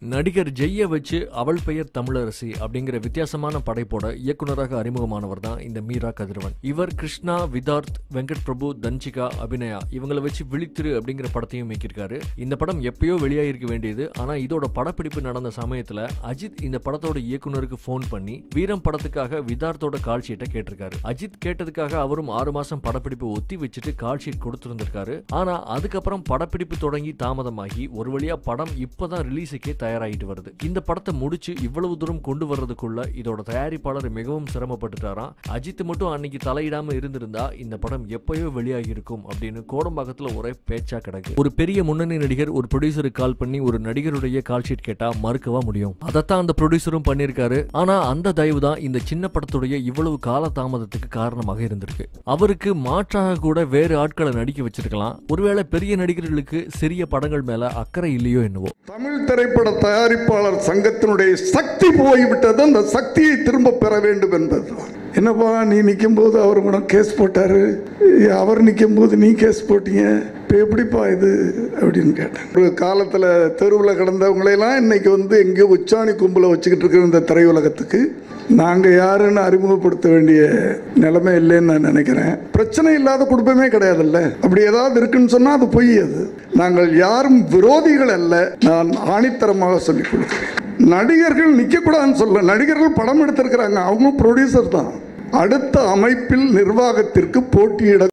நடிகர் ஜெய்ய வச்சு அவள் பெயர் தமிழரசி அப்படிங்கிற வித்தியாசமான படைப்போட இயக்குனராக அறிமுகமானவர் தான் இந்த மீரா கதிரவன் இவர் கிருஷ்ணா விதார்த் வெங்கட் பிரபு தன்சிகா அபிநயா இவங்களை வச்சு விழித்திரு அப்படிங்கிற படத்தையும் இயக்கியிருக்காரு இந்த படம் எப்பயோ வெளியாகிருக்க வேண்டியது ஆனா இதோட படப்பிடிப்பு நடந்த சமயத்துல அஜித் இந்த படத்தோட இயக்குனருக்கு ஃபோன் பண்ணி வீரம் படத்துக்காக விதார்த்தோட கால் ஷீட்டை கேட்டிருக்காரு அஜித் கேட்டதுக்காக அவரும் ஆறு மாசம் படப்பிடிப்பு ஒத்தி வச்சுட்டு கால் ஷீட் கொடுத்திருந்திருக்காரு ஆனா அதுக்கப்புறம் படப்பிடிப்பு தொடங்கி தாமதமாகி ஒரு வழியா படம் இப்பதான் ரிலீஸுக்கே தயாராகிட்டு வருது இந்த படத்தை முடிச்சு இவ்வளவு தூரம் கொண்டு வர்றதுக்குள்ள இதோட தயாரிப்பாளர் மிகவும் சிரமப்பட்டுட்டாராம் அஜித் மட்டும் அன்னைக்கு தலையிடாம இருந்திருந்தா இந்த படம் எப்பயோ வெளியாகி இருக்கும் அப்படின்னு கோடம்பாக்கத்துல ஒரே பேச்சா கிடக்கு ஒரு பெரிய முன்னணி நடிகர் ஒரு ப்ரொடியூசருக்கு கால் பண்ணி ஒரு நடிகருடைய கால் ஷீட் கேட்டா மறுக்கவா முடியும் அதைத்தான் அந்த ப்ரொடியூசரும் பண்ணியிருக்காரு ஆனா அந்த தயவு தான் இந்த சின்ன படத்துடைய இவ்வளவு கால தாமதத்துக்கு காரணமாக இருந்திருக்கு அவருக்கு மாற்றாக கூட வேறு ஆட்களை நடிக்க வச்சிருக்கலாம் ஒருவேளை பெரிய நடிகர்களுக்கு சிறிய படங்கள் மேல அக்கறை இல்லையோ என்னவோ தமிழ் திரைப்பட தயாரிப்பாளர் சங்கத்தினுடைய சக்தி போய்விட்டது அந்த சக்தியை திரும்ப பெற வேண்டும் என்பதுதான் என்னப்பா நீ நிற்கும் போது அவர் கூட கேஸ் போட்டாரு அவர் நிற்கும் போது நீ கேஸ் போட்டீங்க இப்போ எப்படிப்பா இது அப்படின்னு கேட்டேன் ஒரு காலத்தில் தெருவில் கிடந்தவங்களையெல்லாம் இன்னைக்கு வந்து எங்கேயோ உச்சாணி கும்பலை வச்சுக்கிட்டு இருக்கிற இந்த திரையுலகத்துக்கு நாங்கள் யாருன்னு அறிமுகப்படுத்த வேண்டிய நிலைமை இல்லைன்னு நான் நினைக்கிறேன் பிரச்சனை இல்லாத குடும்பமே கிடையாதுல்ல அப்படி ஏதாவது இருக்குன்னு சொன்னால் அது பொய் அது நாங்கள் யாரும் விரோதிகள் அல்ல நான் ஆணித்தரமாக சொல்லிக் கொடுக்கிறேன் நடிகர்கள் நிற்கக்கூடாதுன்னு சொல்ல நடிகர்கள் படம் எடுத்திருக்கிறாங்க அவங்க ப்ரொடியூசர் தான் அடுத்த அமைப்பில் நிர்வாகத்திற்கு போட்டியிட